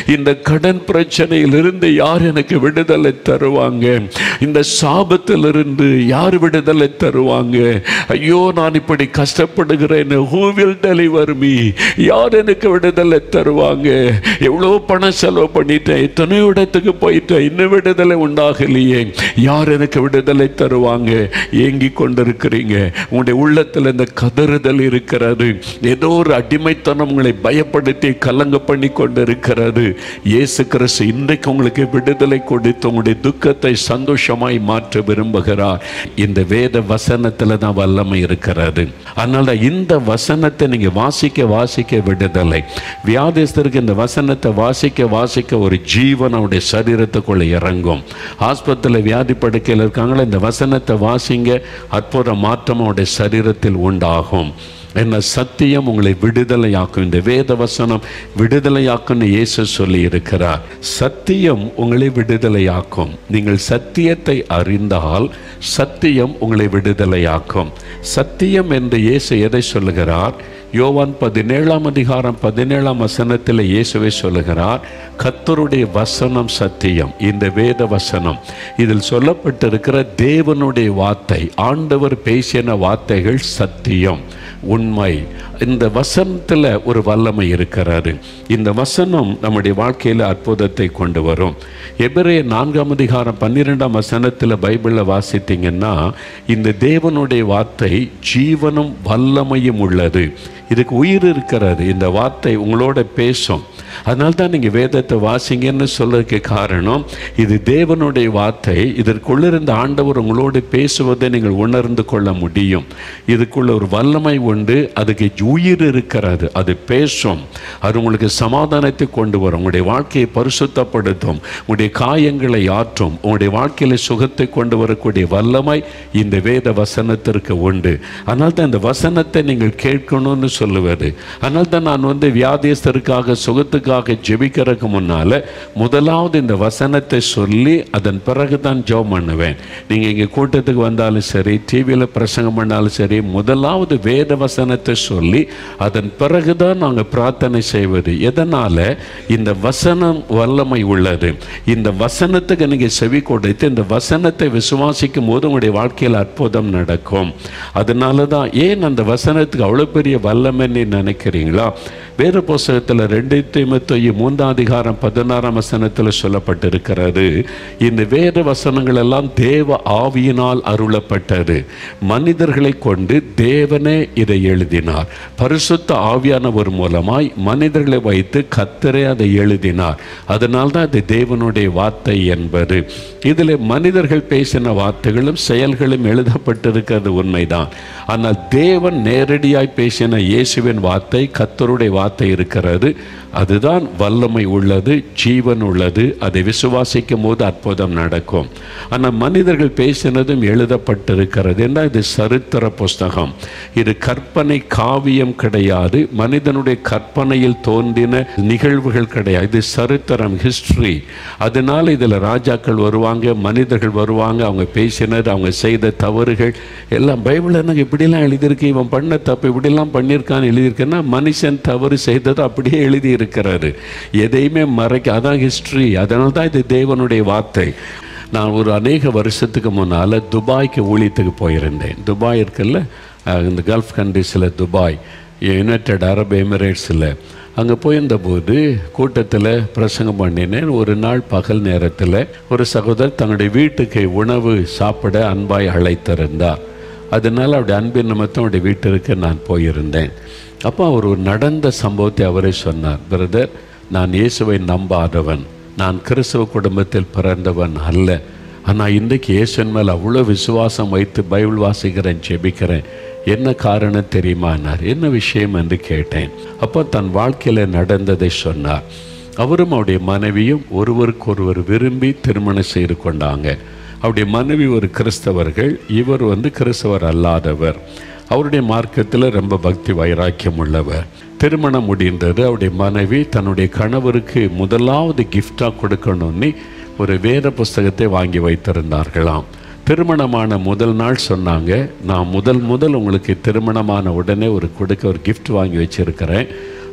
இந்த கடன் பிரச்சனையிலிருந்து யார் எனக்கு விடுதலை தருவாங்க இந்த சாபத்திலிருந்து யார் விடுதலை தருவாங்க ஐயோ நான் இப்படி கஷ்டப்படுகிறேன் who will deliver me யார் எனக்கு விடுதலை தருவாங்க எவ்வளோ பணம் செலவு பண்ணிட்டேன் எத்தனையோ இடத்துக்கு போயிட்டேன் இன்னும் விடுதலை உண்டாகலையே யார் எனக்கு விடுதலை தருவாங்க ஏங்கி கொண்டிருக்கிறீங்க உங்களுடைய உள்ளத்தில் இந்த கதறுதல் இருக்கிறது ஏதோ ஒரு அடிமைத்தனம் உங்களை பயப்படுத்தி கலங்க பண்ணி கொண்டிருக்கிறது இயேசு கிறிஸ்து இன்றைக்கு உங்களுக்கு விடுதலை கொடுத்து உங்களுடைய துக்கத்தை சந்தோஷமாய் மாற்ற விரும்புகிறார் இந்த வேத வசனத்தில் தான் வல்லமை இருக்கிறது அதனால இந்த வசனத்தை நீங்க வாசிக்க வாசிக்க விடுதலை வியாதிஸ்தருக்கு இந்த வசனத்தை வாசிக்க வாசிக்க ஒரு ஜீவன் அவருடைய சரீரத்துக்குள்ள இறங்கும் ஆஸ்பத்திரியில் வியாதி படுக்கையில் இருக்காங்களா இந்த வசனத்தை வாசிங்க அற்புத மாற்றம் அவருடைய சரீரத்தில் உண்டாகும் என்ன சத்தியம் உங்களை விடுதலையாக்கும் இந்த வேத வசனம் விடுதலையாக்கும்னு இயேசு சொல்லி இருக்கிறார் சத்தியம் உங்களை விடுதலையாக்கும் நீங்கள் சத்தியத்தை அறிந்தால் சத்தியம் உங்களை விடுதலையாக்கும் சத்தியம் என்று இயேசு எதை சொல்லுகிறார் யோவான் பதினேழாம் அதிகாரம் பதினேழாம் வசனத்தில் இயேசுவை சொல்லுகிறார் கத்தருடைய வசனம் சத்தியம் இந்த வேத வசனம் இதில் சொல்லப்பட்டிருக்கிற தேவனுடைய வார்த்தை ஆண்டவர் பேசின வார்த்தைகள் சத்தியம் உண்மை இந்த வசனத்தில் ஒரு வல்லமை இருக்கிறாரு இந்த வசனம் நம்முடைய வாழ்க்கையில் அற்புதத்தை கொண்டு வரும் எபிரே நான்காம் அதிகாரம் பன்னிரெண்டாம் வசனத்தில் பைபிளில் வாசித்தீங்கன்னா இந்த தேவனுடைய வார்த்தை ஜீவனும் வல்லமையும் உள்ளது இதுக்கு உயிர் இருக்கிறது இந்த வார்த்தை உங்களோட பேசும் அதனால தான் நீங்கள் வேதத்தை வாசிங்கன்னு சொல்றதுக்கு காரணம் இது தேவனுடைய வார்த்தை இதற்குள்ள இருந்த ஆண்டவர் உங்களோடு பேசுவதை நீங்கள் உணர்ந்து கொள்ள முடியும் இதுக்குள்ள ஒரு வல்லமை உண்டு அதுக்கு உயிர் இருக்கிறது அது பேசும் அது உங்களுக்கு சமாதானத்தை கொண்டு வரும் உங்களுடைய வாழ்க்கையை பரிசுத்தப்படுத்தும் உங்களுடைய காயங்களை ஆற்றும் உங்களுடைய வாழ்க்கையில சுகத்தை கொண்டு வரக்கூடிய வல்லமை இந்த வேத வசனத்திற்கு உண்டு அதனால தான் இந்த வசனத்தை நீங்கள் கேட்கணும்னு சொல்லுவது அதனால தான் நான் வந்து வியாதியஸ்தருக்காக சுகத்துக்காக ஜெபிக்கிறதுக்கு முன்னால முதலாவது இந்த வசனத்தை சொல்லி அதன் பிறகு தான் ஜெபம் பண்ணுவேன் நீங்க இங்க கூட்டத்துக்கு வந்தாலும் சரி டிவியில் பிரசங்கம் பண்ணாலும் சரி முதலாவது வேத வசனத்தை சொல்லி அதன் பிறகுதான் நாங்கள் பிரார்த்தனை செய்வது எதனால இந்த வசனம் வல்லமை உள்ளது இந்த வசனத்துக்கு நீங்க செவி கொடுத்து இந்த வசனத்தை விசுவாசிக்கும் போது உங்களுடைய வாழ்க்கையில் அற்புதம் நடக்கும் அதனால தான் ஏன் அந்த வசனத்துக்கு அவ்வளோ பெரிய வல்லமைன்னு நினைக்கிறீங்களா வேறு புஸ்தகத்தில் ரெண்டு தீமத்தொய் மூன்றாம் அதிகாரம் பதினாறாம் வசனத்தில் சொல்லப்பட்டிருக்கிறது இந்த வேத வசனங்கள் எல்லாம் தேவ ஆவியினால் அருளப்பட்டது மனிதர்களை கொண்டு தேவனே இதை எழுதினார் பரிசுத்த ஆவியானவர் மூலமாய் மனிதர்களை வைத்து கத்தரே அதை எழுதினார் அதனால் தான் அது தேவனுடைய வார்த்தை என்பது இதில் மனிதர்கள் பேசின வார்த்தைகளும் செயல்களும் எழுதப்பட்டிருக்கிறது உண்மைதான் ஆனால் தேவன் நேரடியாய் பேசின இயேசுவின் வார்த்தை கத்தருடைய வார்த்தை இருக்கிறது அதுதான் வல்லமை உள்ளது ஜீவன் உள்ளது அதை விசுவாசிக்கும் போது அற்புதம் நடக்கும் ஆனால் மனிதர்கள் பேசினதும் எழுதப்பட்டிருக்கிறது என்றால் இது சரித்திர புஸ்தகம் இது கற்பனை காவியம் கிடையாது மனிதனுடைய கற்பனையில் தோன்றின நிகழ்வுகள் கிடையாது இது சரித்திரம் ஹிஸ்டரி அதனால இதில் ராஜாக்கள் வருவாங்க மனிதர்கள் வருவாங்க அவங்க பேசினது அவங்க செய்த தவறுகள் எல்லாம் பைபிள் எனக்கு இப்படிலாம் எழுதியிருக்கு இவன் பண்ண தப்பு இப்படிலாம் பண்ணியிருக்கான்னு எழுதியிருக்கேன்னா மனுஷன் தவறு செய்தது அப்படியே எழுதி இருக்கிறாரு எதையுமே மறைக்க அதான் ஹிஸ்டரி அதனால தான் இது தேவனுடைய வார்த்தை நான் ஒரு அநேக வருஷத்துக்கு முன்னால் துபாய்க்கு ஊழியத்துக்கு போயிருந்தேன் துபாய் இருக்குல்ல அஹ் இந்த கல்ஃப் கண்ட்ரீஸில் துபாய் யுனைடெட் அரப் எமிரேட்ஸில் அங்கே போயிருந்தபோது கூட்டத்தில் பிரசங்கம் பண்ணினேன் ஒரு நாள் பகல் நேரத்தில் ஒரு சகோதரர் தன்னுடைய வீட்டுக்கு உணவு சாப்பிட அன்பாய் அழைத்திருந்தார் அதனால் அவருடைய அன்பின் நிமித்தம் அவருடைய வீட்டிற்கு நான் போயிருந்தேன் அப்போ அவர் ஒரு நடந்த சம்பவத்தை அவரே சொன்னார் பிரதர் நான் இயேசுவை நம்பாதவன் நான் கிறிஸ்தவ குடும்பத்தில் பிறந்தவன் அல்ல ஆனால் இன்றைக்கு இயேசுவின் மேல் அவ்வளோ விசுவாசம் வைத்து பைபிள் வாசிக்கிறேன் ஜெபிக்கிறேன் என்ன காரணம் தெரியுமானார் என்ன விஷயம் என்று கேட்டேன் அப்போ தன் வாழ்க்கையில் நடந்ததை சொன்னார் அவரும் அவருடைய மனைவியும் ஒருவருக்கொருவர் விரும்பி திருமணம் செய்து கொண்டாங்க அவருடைய மனைவி ஒரு கிறிஸ்தவர்கள் இவர் வந்து கிறிஸ்தவர் அல்லாதவர் அவருடைய மார்க்கத்தில் ரொம்ப பக்தி வைராக்கியம் உள்ளவர் திருமணம் முடிந்தது அவருடைய மனைவி தன்னுடைய கணவருக்கு முதலாவது கிஃப்டாக கொடுக்கணும்னு ஒரு வேத புஸ்தகத்தை வாங்கி வைத்திருந்தார்களாம் திருமணமான முதல் நாள் சொன்னாங்க நான் முதல் முதல் உங்களுக்கு திருமணமான உடனே ஒரு கொடுக்க ஒரு gift வாங்கி வச்சிருக்கிறேன்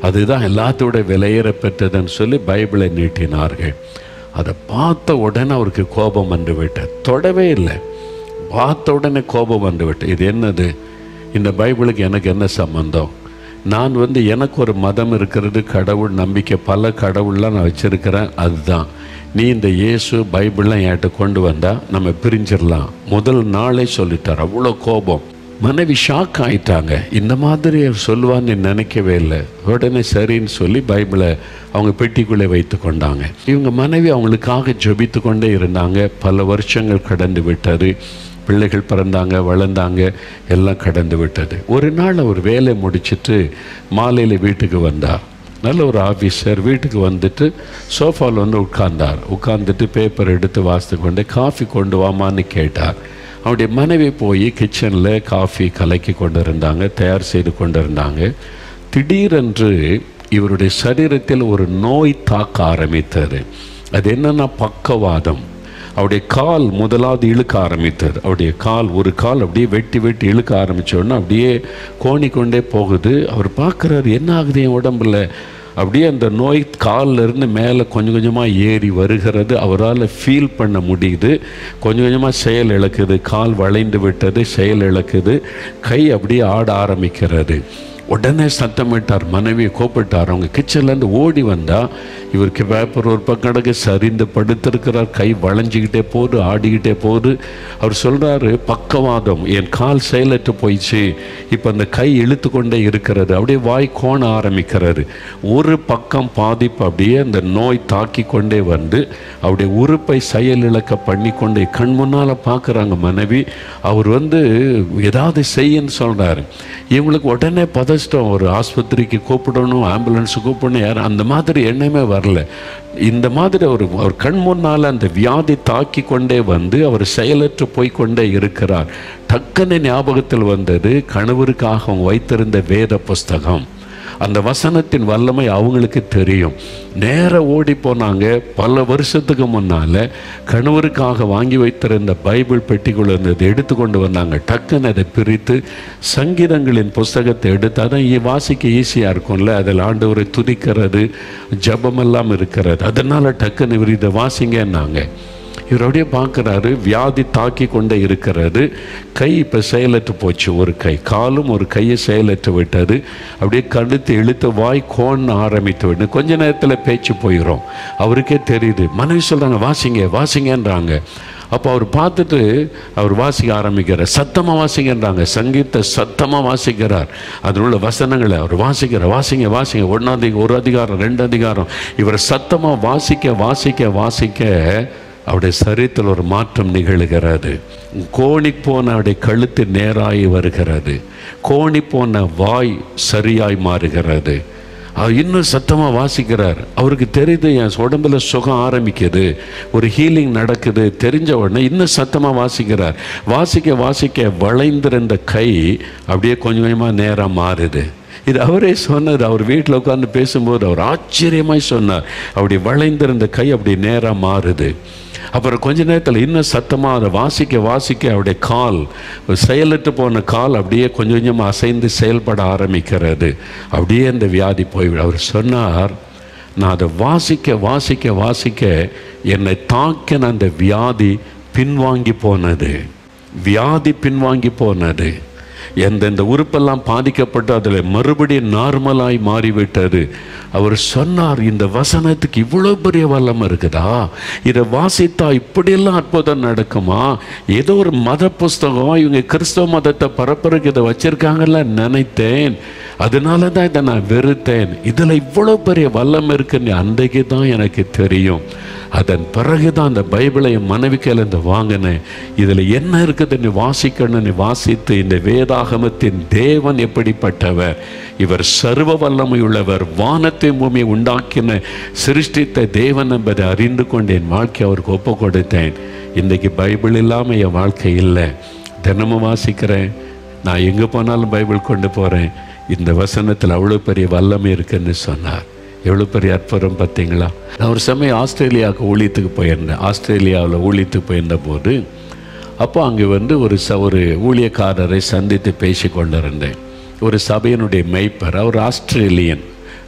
அதுதான் எல்லாத்தோட விலையேற பெற்றதுன்னு சொல்லி பைபிளை நீட்டினார்கள் அதை பார்த்த உடனே அவருக்கு கோபம் வந்து விட்டது தொடவே இல்லை பார்த்த உடனே கோபம் வந்து விட்டது இது என்னது இந்த பைபிளுக்கு எனக்கு என்ன சம்பந்தம் நான் வந்து எனக்கு ஒரு மதம் இருக்கிறது கடவுள் நம்பிக்கை பல கடவுள்லாம் நான் வச்சிருக்கிறேன் அதுதான் நீ இந்த இயேசு பைபிள்லாம் என்கிட்ட கொண்டு வந்தா நம்ம பிரிஞ்சிடலாம் முதல் நாளே சொல்லிட்டார் அவ்வளோ கோபம் மனைவி ஷாக் ஆயிட்டாங்க இந்த மாதிரி அவர் சொல்லுவான்னு நினைக்கவே இல்லை உடனே சரின்னு சொல்லி பைபிளை அவங்க பெட்டிக்குள்ளே வைத்து கொண்டாங்க இவங்க மனைவி அவங்களுக்காக ஜெபித்து கொண்டே இருந்தாங்க பல வருஷங்கள் கடந்து விட்டது பிள்ளைகள் பிறந்தாங்க வளர்ந்தாங்க எல்லாம் கடந்து விட்டது ஒரு நாள் அவர் வேலை முடிச்சிட்டு மாலையில் வீட்டுக்கு வந்தார் நல்ல ஒரு ஆஃபீஸர் வீட்டுக்கு வந்துட்டு சோஃபாவில் வந்து உட்கார்ந்தார் உட்கார்ந்துட்டு பேப்பர் எடுத்து வாசித்து கொண்டு காஃபி கொண்டு வாமான்னு கேட்டார் அவருடைய மனைவி போய் கிச்சனில் காஃபி கலக்கி கொண்டு இருந்தாங்க தயார் செய்து கொண்டு இருந்தாங்க திடீரென்று இவருடைய சரீரத்தில் ஒரு நோய் தாக்க ஆரம்பித்தது அது என்னன்னா பக்கவாதம் அவருடைய கால் முதலாவது இழுக்க ஆரம்பித்தது அவருடைய கால் ஒரு கால் அப்படியே வெட்டி வெட்டி இழுக்க ஆரம்பிச்ச உடனே அப்படியே கோணிக்கொண்டே போகுது அவர் பார்க்குறாரு என்ன ஆகுது என் உடம்புல அப்படியே அந்த நோய் கால்ல இருந்து மேலே கொஞ்சம் கொஞ்சமாக ஏறி வருகிறது அவரால் ஃபீல் பண்ண முடியுது கொஞ்சம் கொஞ்சமாக செயல் இழக்குது கால் வளைந்து விட்டது செயல் இழக்குது கை அப்படியே ஆட ஆரம்பிக்கிறது உடனே சத்தமிட்டார் மனைவியை கூப்பிட்டார் அவங்க கிச்சன்லேருந்து ஓடி வந்தா இவருக்கு பேப்பர் ஒரு பக்கம் கிடக்கு சரிந்து படுத்திருக்கிறார் கை வளைஞ்சிக்கிட்டே போகுது ஆடிக்கிட்டே போகுது அவர் சொல்றாரு பக்கவாதம் என் கால் செயலற்று போயிடுச்சு இப்போ அந்த கை இழுத்து கொண்டே இருக்கிறது அப்படியே வாய் கோண ஆரம்பிக்கிறாரு ஒரு பக்கம் பாதிப்பு அப்படியே அந்த நோய் தாக்கி கொண்டே வந்து அவருடைய உறுப்பை செயலிழக்க பண்ணி கொண்டே கண் முன்னால் பார்க்குறாங்க மனைவி அவர் வந்து ஏதாவது செய்யன்னு சொல்றாரு இவங்களுக்கு உடனே பதஷ்டம் ஒரு ஆஸ்பத்திரிக்கு கூப்பிடணும் ஆம்புலன்ஸ் கூப்பிடணும் யாரும் அந்த மாதிரி எண்ணமே வரல இந்த மாதிரி ஒரு ஒரு கண் முன்னால் அந்த வியாதி தாக்கி கொண்டே வந்து அவர் செயலற்று போய் கொண்டே இருக்கிறார் டக்குன்னு ஞாபகத்தில் வந்தது கணவருக்காக அவங்க வைத்திருந்த வேத புஸ்தகம் அந்த வசனத்தின் வல்லமை அவங்களுக்கு தெரியும் நேர ஓடி போனாங்க பல வருஷத்துக்கு முன்னால கணவருக்காக வாங்கி வைத்திருந்த பைபிள் பெட்டிக்குள்ள இருந்தது எடுத்து கொண்டு வந்தாங்க டக்குன்னு அதை பிரித்து சங்கீதங்களின் புஸ்தகத்தை எடுத்து அதான் ஈ- வாசிக்க ஈஸியாக இருக்கும்ல அதில் ஆண்டவரை துதிக்கிறது ஜபமெல்லாம் இருக்கிறது அதனால டக்குன்னு இவர் இதை வாசிங்கன்னாங்க இவர் அப்படியே பார்க்குறாரு வியாதி தாக்கி கொண்டே இருக்கிறது கை இப்போ செயலற்று போச்சு ஒரு கை காலும் ஒரு கையை செயலற்று விட்டது அப்படியே கழுத்து இழுத்து வாய் கோண ஆரம்பித்து விட்டு கொஞ்ச நேரத்தில் பேச்சு போயிடும் அவருக்கே தெரியுது மனைவி சொல்கிறாங்க வாசிங்க வாசிங்கன்றாங்க அப்போ அவர் பார்த்துட்டு அவர் வாசிக்க ஆரம்பிக்கிறார் சத்தமாக வாசிங்கன்றாங்க சங்கீத சத்தமாக வாசிக்கிறார் அதில் உள்ள வசனங்களை அவர் வாசிக்கிறார் வாசிங்க வாசிங்க ஒன்றாம் ஒரு அதிகாரம் ரெண்டு அதிகாரம் இவர் சத்தமாக வாசிக்க வாசிக்க வாசிக்க அவருடைய சரீரத்தில் ஒரு மாற்றம் நிகழ்கிறது கோணி போன அவருடைய கழுத்து நேராகி வருகிறது கோணி போன வாய் சரியாய் மாறுகிறது அவர் இன்னும் சத்தமாக வாசிக்கிறார் அவருக்கு தெரியுது என் உடம்புல சுகம் ஆரம்பிக்குது ஒரு ஹீலிங் நடக்குது தெரிஞ்ச உடனே இன்னும் சத்தமாக வாசிக்கிறார் வாசிக்க வாசிக்க வளைந்திருந்த கை அப்படியே கொஞ்சம் கொஞ்சமாக நேராக மாறுது இது அவரே சொன்னது அவர் வீட்டில் உட்கார்ந்து பேசும்போது அவர் ஆச்சரியமாய் சொன்னார் அப்படி வளைந்திருந்த கை அப்படி நேராக மாறுது அப்புறம் கொஞ்ச நேரத்தில் இன்னும் சத்தமாக அதை வாசிக்க வாசிக்க அவருடைய கால் செயலற்று போன கால் அப்படியே கொஞ்சம் கொஞ்சமாக அசைந்து செயல்பட ஆரம்பிக்கிறது அப்படியே அந்த வியாதி போய்விடும் அவர் சொன்னார் நான் அதை வாசிக்க வாசிக்க வாசிக்க என்னை தாக்கின அந்த வியாதி பின்வாங்கி போனது வியாதி பின்வாங்கி போனது எந்தெந்த உறுப்பெல்லாம் பாதிக்கப்பட்டு அதில் மறுபடியும் நார்மலாய் மாறிவிட்டது அவர் சொன்னார் இந்த வசனத்துக்கு இவ்வளோ பெரிய வல்லம் இருக்குதா இதை வாசித்தா இப்படியெல்லாம் அற்புதம் நடக்குமா ஏதோ ஒரு மத புஸ்தகம் இவங்க கிறிஸ்தவ மதத்தை பரப்புறதுக்கு இதை வச்சிருக்காங்கல்ல நினைத்தேன் அதனால தான் இதை நான் வெறுத்தேன் இதில் இவ்வளோ பெரிய வல்லம் இருக்குன்னு அன்றைக்கு தான் எனக்கு தெரியும் அதன் பிறகு தான் அந்த பைபிளை என் மனைவி கையில இருந்து வாங்கினேன் இதில் என்ன இருக்குதுன்னு வாசிக்கணும்னு வாசித்து இந்த வேதாகமத்தின் தேவன் எப்படிப்பட்டவர் இவர் சர்வ வல்லமை உள்ளவர் வானத்தை பூமியை உண்டாக்கின சிருஷ்டித்த தேவன் என்பதை அறிந்து கொண்டு என் வாழ்க்கை அவருக்கு ஒப்பு கொடுத்தேன் இன்றைக்கு பைபிள் இல்லாமல் என் வாழ்க்கை இல்லை தினமும் வாசிக்கிறேன் நான் எங்கே போனாலும் பைபிள் கொண்டு போகிறேன் இந்த வசனத்தில் அவ்வளோ பெரிய வல்லமை இருக்குன்னு சொன்னார் எவ்வளோ பெரிய அற்புதம் பார்த்தீங்களா நான் ஒரு சமயம் ஆஸ்திரேலியாவுக்கு ஊழியத்துக்கு போயிருந்தேன் ஆஸ்திரேலியாவில் ஊழியத்துக்கு போயிருந்த போது அப்போ அங்கே வந்து ஒரு ச ஒரு ஊழியக்காரரை சந்தித்து பேசி கொண்டிருந்தேன் ஒரு சபையினுடைய மெய்ப்பர் அவர் ஆஸ்திரேலியன்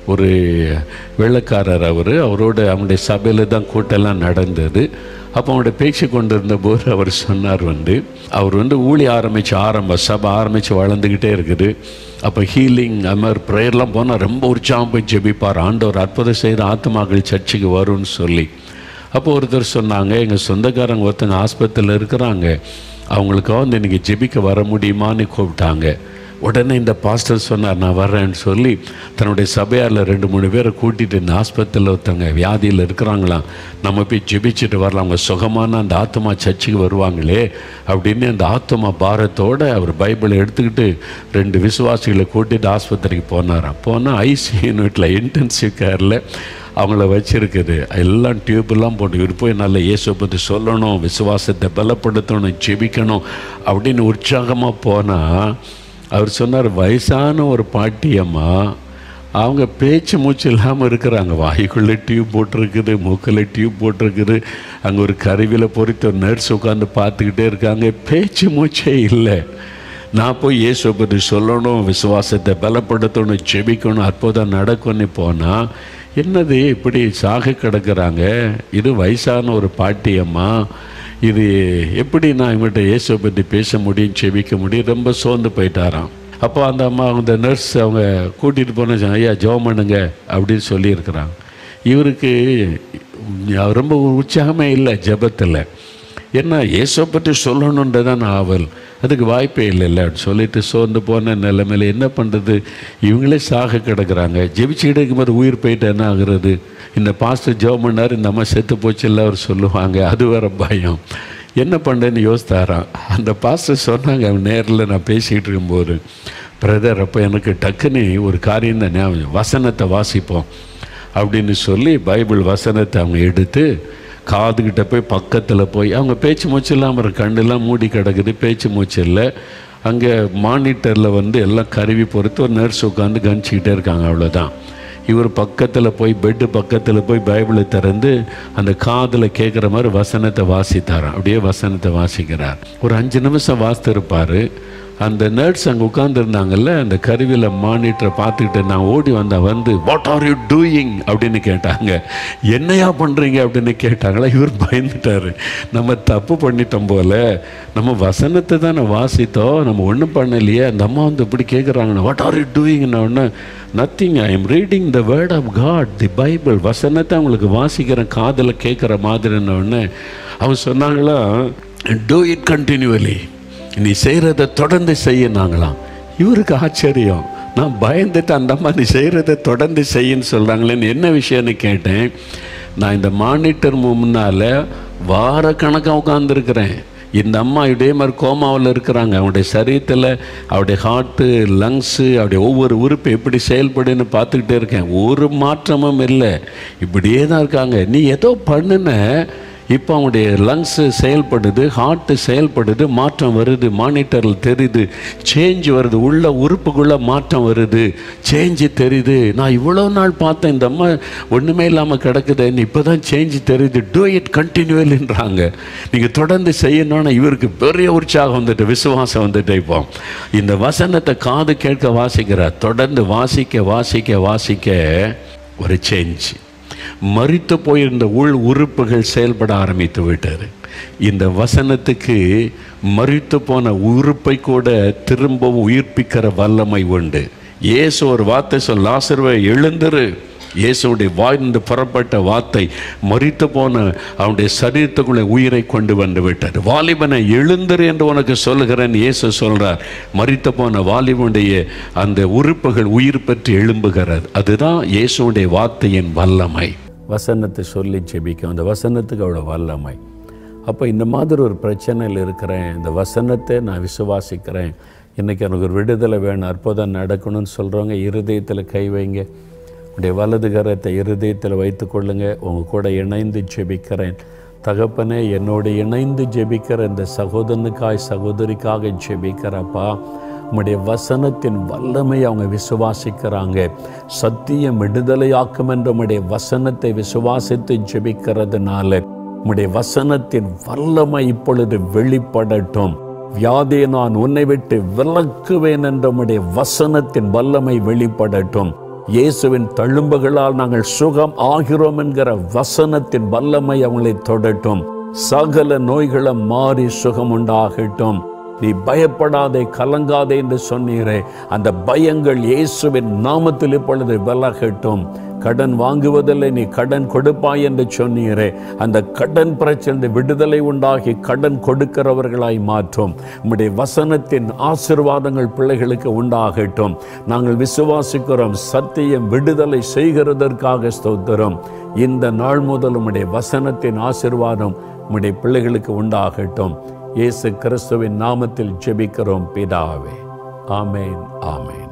ஒரு வெள்ளக்காரர் அவர் அவரோட அவனுடைய சபையில் தான் கூட்டெல்லாம் நடந்தது அப்போ அவனுடைய பேச்சு கொண்டிருந்த போது அவர் சொன்னார் வந்து அவர் வந்து ஊழி ஆரம்பித்து ஆரம்ப சபை ஆரம்பித்து வளர்ந்துக்கிட்டே இருக்குது அப்போ ஹீலிங் அது மாதிரி ப்ரேயர்லாம் போனால் ரொம்ப உற்சாகம் போய் ஜெபிப்பார் ஆண்டவர் அற்புதம் செய்கிற ஆத்மாக்கள் சர்ச்சுக்கு வரும்னு சொல்லி அப்போ ஒருத்தர் சொன்னாங்க எங்கள் சொந்தக்காரங்க ஒருத்தங்க ஆஸ்பத்திரியில் இருக்கிறாங்க அவங்களுக்காக வந்து இன்றைக்கி ஜெபிக்க வர முடியுமான்னு கூப்பிட்டாங்க உடனே இந்த பாஸ்டர் சொன்னார் நான் வர்றேன்னு சொல்லி தன்னுடைய சபையாரில் ரெண்டு மூணு பேரை கூட்டிகிட்டு இந்த ஆஸ்பத்திரியில் ஒருத்தவங்க வியாதியில் இருக்கிறாங்களாம் நம்ம போய் ஜெபிச்சுட்டு வரலாம் அவங்க சுகமான அந்த ஆத்மா சர்ச்சுக்கு வருவாங்களே அப்படின்னு அந்த ஆத்மா பாரத்தோடு அவர் பைபிளை எடுத்துக்கிட்டு ரெண்டு விசுவாசிகளை கூட்டிட்டு ஆஸ்பத்திரிக்கு போனாராம் போனால் ஐசி யூனிட்டில் இன்டென்சிவ் கேரில் அவங்கள வச்சிருக்குது எல்லாம் டியூப்லாம் போட்டு இவர் போய் நல்ல இயேசுவை பற்றி சொல்லணும் விசுவாசத்தை பலப்படுத்தணும் ஜெபிக்கணும் அப்படின்னு உற்சாகமாக போனால் அவர் சொன்னார் வயசான ஒரு பாட்டியம்மா அவங்க பேச்சு மூச்சு இல்லாமல் இருக்கிறாங்க வாய்க்குள்ளே டியூப் போட்டிருக்குது மூக்கில் டியூப் போட்டிருக்குது அங்கே ஒரு கருவியில் பொறித்த ஒரு நர்ஸ் உட்காந்து பார்த்துக்கிட்டே இருக்காங்க பேச்சு மூச்சே இல்லை நான் போய் இயேசுவை பற்றி சொல்லணும் விசுவாசத்தை பலப்படுத்தணும் ஜெபிக்கணும் அற்புதம் நடக்கும்னு போனால் என்னது இப்படி சாக கிடக்குறாங்க இது வயசான ஒரு பாட்டியம்மா இது எப்படி நான் இவங்கள்ட்ட இயேசுவை பற்றி பேச முடியும் செபிக்க முடியும் ரொம்ப சோர்ந்து போயிட்டாராம் அப்போ அந்த அம்மா அந்த நர்ஸ் அவங்க கூட்டிகிட்டு போன ஐயா ஜெபம் பண்ணுங்க அப்படின்னு சொல்லியிருக்கிறாங்க இவருக்கு ரொம்ப உற்சாகமே இல்லை ஜெபத்தில் என்ன இயேசுவை பற்றி சொல்லணுன்றதான் ஆவல் அதுக்கு வாய்ப்பே இல்லைல்ல அப்படின்னு சொல்லிட்டு சோர்ந்து போன நிலைமையில என்ன பண்ணுறது இவங்களே சாக கிடக்குறாங்க ஜெபிச்சுக்கிட்டு இருக்கும்போது உயிர் போயிட்டு என்ன ஆகுறது இந்த பாஸ்டர் ஜெபம் பண்ணார் இந்த அம்மா செத்து போச்சு இல்லை அவர் சொல்லுவாங்க அது வேற பயம் என்ன பண்ணுறேன்னு யோசித்தாராம் அந்த பாஸ்டர் சொன்னாங்க அவன் நேரில் நான் பேசிக்கிட்டு இருக்கும்போது பிரதர் அப்போ எனக்கு டக்குன்னு ஒரு காரியம் தான் ஞாபகம் வசனத்தை வாசிப்போம் அப்படின்னு சொல்லி பைபிள் வசனத்தை அவங்க எடுத்து காதுகிட்ட போய் பக்கத்தில் போய் அவங்க பேச்சு மூச்சு இல்லாமல் இருக்கு கண்ணெல்லாம் மூடி கிடக்குது பேச்சு மூச்சு இல்லை அங்கே மானிட்டரில் வந்து எல்லாம் கருவி பொறுத்து ஒரு நர்ஸ் உட்காந்து கணிச்சிக்கிட்டே இருக்காங்க அவ்வளோதான் இவர் பக்கத்தில் போய் பெட்டு பக்கத்தில் போய் பைபிளை திறந்து அந்த காதில் கேட்குற மாதிரி வசனத்தை வாசித்தாராம் அப்படியே வசனத்தை வாசிக்கிறார் ஒரு அஞ்சு நிமிஷம் வாசித்திருப்பார் அந்த நர்ஸ் அங்கே உட்காந்துருந்தாங்கல்ல அந்த கருவியில் மானிட்டரை பார்த்துக்கிட்டு நான் ஓடி வந்தேன் வந்து வாட் ஆர் யூ டூயிங் அப்படின்னு கேட்டாங்க என்னையா பண்ணுறீங்க அப்படின்னு கேட்டாங்களா இவர் பயந்துட்டார் நம்ம தப்பு பண்ணிட்டோம் போல நம்ம வசனத்தை தானே வாசித்தோம் நம்ம ஒன்றும் பண்ணலையே அந்த அம்மா வந்து இப்படி கேட்குறாங்கண்ணா வாட் ஆர் யூ டூயிங்னா ஒன்று nothing I am reading the word of God the Bible வசனத்தை அவங்களுக்கு வாசிக்கிறேன் காதில் கேட்குற மாதிரின்ன உடனே அவங்க சொன்னாங்களா டூ இட் கண்டினியூவலி நீ செய்கிறத தொடர்ந்து செய்யினாங்களாம் இவருக்கு ஆச்சரியம் நான் பயந்துட்டு அந்த அம்மா நீ செய்கிறத தொடர்ந்து செய்யின்னு சொல்கிறாங்களேன்னு என்ன விஷயம்னு கேட்டேன் நான் இந்த மானிட்டர் முன்னால் வார கணக்காக உட்காந்துருக்கிறேன் இந்த அம்மா இதே மாதிரி கோமாவில் இருக்கிறாங்க அவனுடைய சரீரத்தில் அவருடைய ஹார்ட்டு லங்ஸு அவருடைய ஒவ்வொரு உறுப்பு எப்படி செயல்படுன்னு பார்த்துக்கிட்டே இருக்கேன் ஒரு மாற்றமும் இல்லை இப்படியே தான் இருக்காங்க நீ ஏதோ பண்ணுன இப்போ அவனுடைய லங்ஸு செயல்படுது ஹார்ட்டு செயல்படுது மாற்றம் வருது மானிட்டரில் தெரியுது சேஞ்ச் வருது உள்ள உறுப்புக்குள்ளே மாற்றம் வருது சேஞ்சு தெரியுது நான் இவ்வளோ நாள் பார்த்தேன் இந்த அம்மா ஒன்றுமே இல்லாமல் கிடக்குதுன்னு இப்போ தான் சேஞ்சு தெரியுது டூ இட் கண்டினியூவல்ன்றாங்க நீங்கள் தொடர்ந்து செய்யணும்னா இவருக்கு பெரிய உற்சாகம் வந்துட்டு விசுவாசம் வந்துட்டு இப்போ இந்த வசனத்தை காது கேட்க வாசிக்கிறார் தொடர்ந்து வாசிக்க வாசிக்க வாசிக்க ஒரு சேஞ்ச் மறித்து போயிருந்த உள் உறுப்புகள் செயல்பட ஆரம்பித்து விட்டார் இந்த வசனத்துக்கு மறித்து போன உறுப்பை கூட திரும்பவும் உயிர்ப்பிக்கிற வல்லமை உண்டு இயேசு ஒரு வார்த்தை சொல் லாசர்வை எழுந்துரு இயேசுடைய வாய்ந்து புறப்பட்ட வார்த்தை மறித்து போன அவனுடைய சரீரத்துக்குள்ளே உயிரை கொண்டு வந்து விட்டார் வாலிபனை எழுந்தரு என்று உனக்கு சொல்லுகிறேன் இயேசு சொல்றார் மறித்து போன வாலிபனுடைய அந்த உறுப்புகள் உயிர் பெற்று எழும்புகிறது அதுதான் இயேசுடைய வார்த்தையின் வல்லமை வசனத்தை சொல்லி ஜெபிக்கும் அந்த வசனத்துக்கு அவ்வளோ வல்லமை அப்போ இந்த மாதிரி ஒரு பிரச்சனையில் இருக்கிறேன் இந்த வசனத்தை நான் விசுவாசிக்கிறேன் இன்றைக்கி எனக்கு ஒரு விடுதலை வேணும் அற்புதம் நடக்கணும்னு சொல்கிறவங்க இருதயத்தில் கை வைங்க உடைய வலது கரத்தை இருதயத்தில் வைத்து கொள்ளுங்க உங்கள் கூட இணைந்து ஜெபிக்கிறேன் தகப்பனே என்னோடு இணைந்து ஜெபிக்கிற இந்த சகோதரனுக்காய் சகோதரிக்காக ஜெபிக்கிறப்பா உம்முடைய வசனத்தின் வல்லமை அவங்க விசுவாசிக்கிறாங்க சத்தியம் விடுதலையாக்கும் என்ற உம்முடைய வசனத்தை விசுவாசித்து ஜெபிக்கிறதுனால உம்முடைய வசனத்தின் வல்லமை இப்பொழுது வெளிப்படட்டும் வியாதியை நான் உன்னை விட்டு விலக்குவேன் என்ற உம்முடைய வசனத்தின் வல்லமை வெளிப்படட்டும் இயேசுவின் தழும்புகளால் நாங்கள் சுகம் ஆகிறோம் என்கிற வசனத்தின் வல்லமை அவங்களை தொடட்டும் சகல நோய்களை மாறி சுகம் உண்டாகட்டும் நீ பயப்படாதே கலங்காதே என்று சொன்னீரே அந்த பயங்கள் இயேசுவின் நாமத்தில் இப்பொழுது விலகட்டும் கடன் வாங்குவதில்லை நீ கடன் கொடுப்பாய் என்று சொன்னீரே அந்த கடன் பிரச்சனை விடுதலை உண்டாகி கடன் கொடுக்கிறவர்களாய் மாற்றும் உம்முடைய வசனத்தின் ஆசிர்வாதங்கள் பிள்ளைகளுக்கு உண்டாகட்டும் நாங்கள் விசுவாசிக்கிறோம் சத்தியம் விடுதலை செய்கிறதற்காக ஸ்தோத்திரம் இந்த நாள் முதல் உம்முடைய வசனத்தின் ஆசிர்வாதம் உம்முடைய பிள்ளைகளுக்கு உண்டாகட்டும் இயேசு கிறிஸ்துவின் நாமத்தில் ஜெபிக்கிறோம் பிதாவே ஆமேன் ஆமேன்